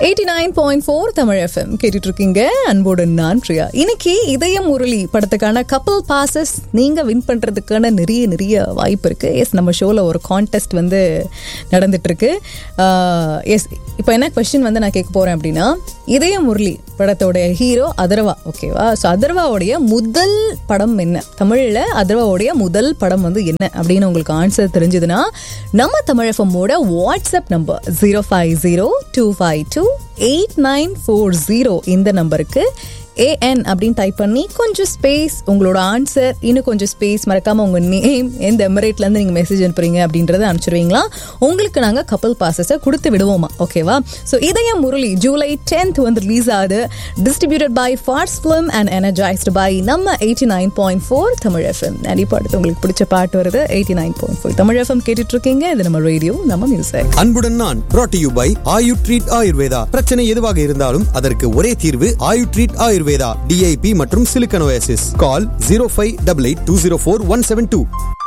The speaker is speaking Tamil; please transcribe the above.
eighty nine point four Tamil FM கேட்டுட்டு இருக்கீங்க அன்போடு நான் பிரியா இன்னைக்கு இதயம் முரளி படத்துக்கான கப்பல் பாசஸ் நீங்க வின் பண்றதுக்கான நிறைய நிறைய வாய்ப்பு இருக்கு எஸ் நம்ம ஷோல ஒரு கான்டெஸ்ட் வந்து நடந்துட்டு இருக்கு எஸ் இப்போ என்ன கொஸ்டின் வந்து நான் கேட்க போறேன் அப்படின்னா இதய முரளி படத்தோடைய ஹீரோ அதர்வா ஓகேவா ஸோ அதர்வாவுடைய முதல் படம் என்ன தமிழில் அதர்வாவுடைய முதல் படம் வந்து என்ன அப்படின்னு உங்களுக்கு ஆன்சர் தெரிஞ்சதுன்னா நம்ம தமிழ் எஃப்எம்மோட WhatsApp number zero five zero two five two eight nine four zero இந்த நம்பருக்கு ஏஎன் அப்படின்னு டைப் பண்ணி கொஞ்சம் ஸ்பேஸ் உங்களோட ஆன்சர் இன்னும் கொஞ்சம் ஸ்பேஸ் மறக்காம உங்க நேம் எந்த எமிரேட்ல இருந்து நீங்க மெசேஜ் அனுப்புறீங்க அப்படின்றத அனுப்பிச்சிருவீங்களா உங்களுக்கு நாங்க கப்பல் பாசஸை கொடுத்து விடுவோமா ஓகேவா so Idhaya Murali July tenth வந்து ரிலீஸ் ஆகுது distributed by force film and energised by நம்ம eighty nine point four Tamil FM இப்போ அடுத்து உங்களுக்கு பிடிச்ச பாட்டு வருது eighty nine point four Tamil FM கேட்டுட்டு இருக்கீங்க இது நம்ம ரேடியோ நம்ம மியூசிக் அன்புடன் நான் brought to you by Ayu treat Ayurveda பிரச்சனை எதுவாக இருந்தாலும் அதற்கு ஒரே தீர்வு ஆயு ட்ரீட் ஆயுர்வேதா டிஐபி மற்றும் சிலிக்கனோசிஸ் call zero five double eight two zero four one seven two